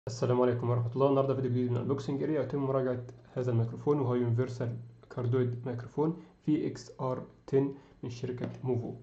السلام عليكم ورحمة الله النهاردة فيديو جديد من البوكسنج اريا يتم مراجعة هذا الميكروفون وهو يونيفرسال كاردويد ميكروفون في اكس ار 10 من شركة موفو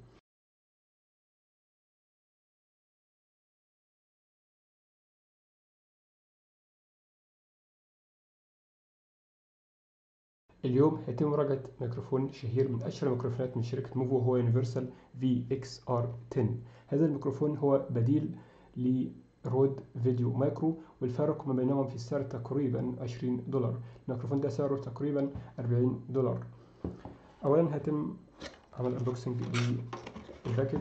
اليوم هيتم مراجعة ميكروفون شهير من أشهر الميكروفونات من شركة موفو هو يونيفرسال في اكس ار 10 هذا الميكروفون هو بديل ل رود فيديو مايكرو والفارق ما بينهم في السعر تقريبا 20 دولار الميكروفون ده سعره تقريبا 40 دولار اولا هيتم عمل انبوكسنج للباكج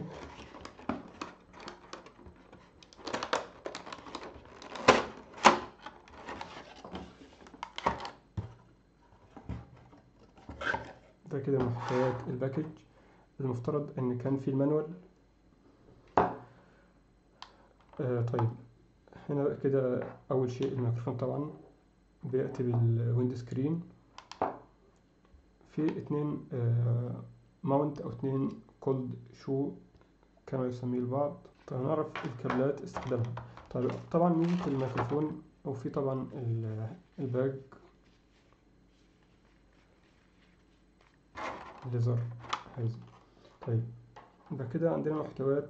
ده كده محتويات الباكج المفترض ان كان في المانوال آه طيب هنا كده اول شيء الميكروفون طبعا بياتي بالويند سكرين في اتنين آه ماونت او اتنين كولد شو كما يسميه البعض طيب نعرف الكابلات استخدامها طيب طبعا ميزة الميكروفون وفي طبعا الباج ليزر حيز طيب يبقى كده عندنا محتويات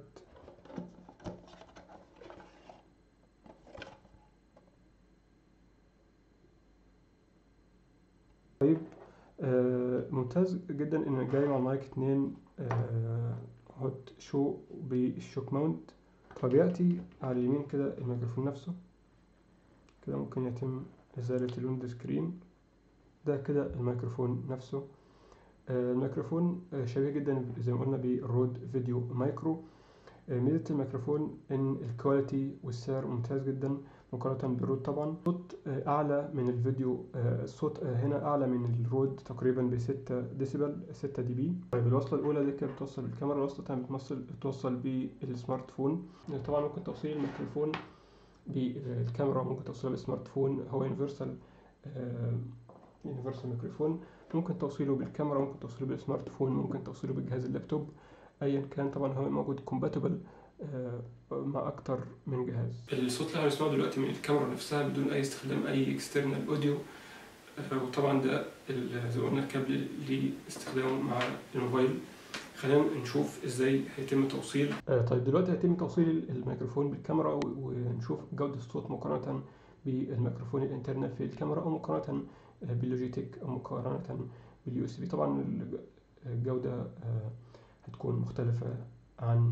طيب آه ممتاز جدا ان جاي مع مايك اتنين آه هوت شو بالشوك ماونت فبيأتي على اليمين كده الميكروفون نفسه كده ممكن يتم إزالة الويند سكرين ده كده الميكروفون نفسه آه الميكروفون آه شبيه جدا زي ما قلنا بالرود فيديو مايكرو آه ميزة الميكروفون ان الكواليتي والسعر ممتاز جدا مقارنة بالرود طبعا الصوت أعلى من الفيديو الصوت هنا أعلى من الرود تقريبا بستة ديسيبل ستة دي بي طيب الوصلة الأولى دي كانت بتوصل بالكاميرا الوصلة التانية بتوصل بتوصل بالسمارت فون طبعا ممكن توصيل الميكروفون بالكاميرا ممكن توصيله بالسمارت فون هو يونيفرسال يونيفرسال ميكروفون ممكن توصيله بالكاميرا ممكن توصيله بالسمارت فون ممكن توصيله بالجهاز اللابتوب أيا كان طبعا هو موجود كومباتبل مع اكتر من جهاز الصوت اللي هنسمعه دلوقتي من الكاميرا نفسها بدون اي استخدام اي اكسترنال اوديو وطبعا ده زي ما قلنا الكابل لاستخدامه مع الموبايل خلينا نشوف ازاي هيتم توصيل طيب دلوقتي هيتم توصيل الميكروفون بالكاميرا ونشوف جودة الصوت مقارنة بالميكروفون الانترنال في الكاميرا او مقارنة باللوجيتك او مقارنة باليو اس بي طبعا الجودة هتكون مختلفة عن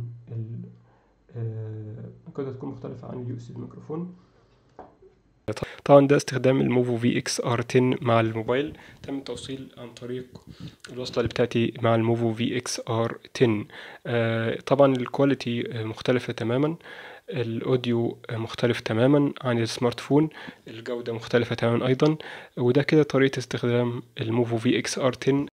الجودة تكون مختلفة عن اليو اس بي ميكروفون طبعا ده استخدام الموفو في اكس ار 10 مع الموبايل تم التوصيل عن طريق الوصلة اللي بتاعتي مع الموفو في اكس ار 10 طبعا الكواليتي مختلفة تماما الاوديو مختلف تماما عن السمارت فون الجودة مختلفة تماما ايضا وده كده طريقة استخدام الموفو في اكس ار 10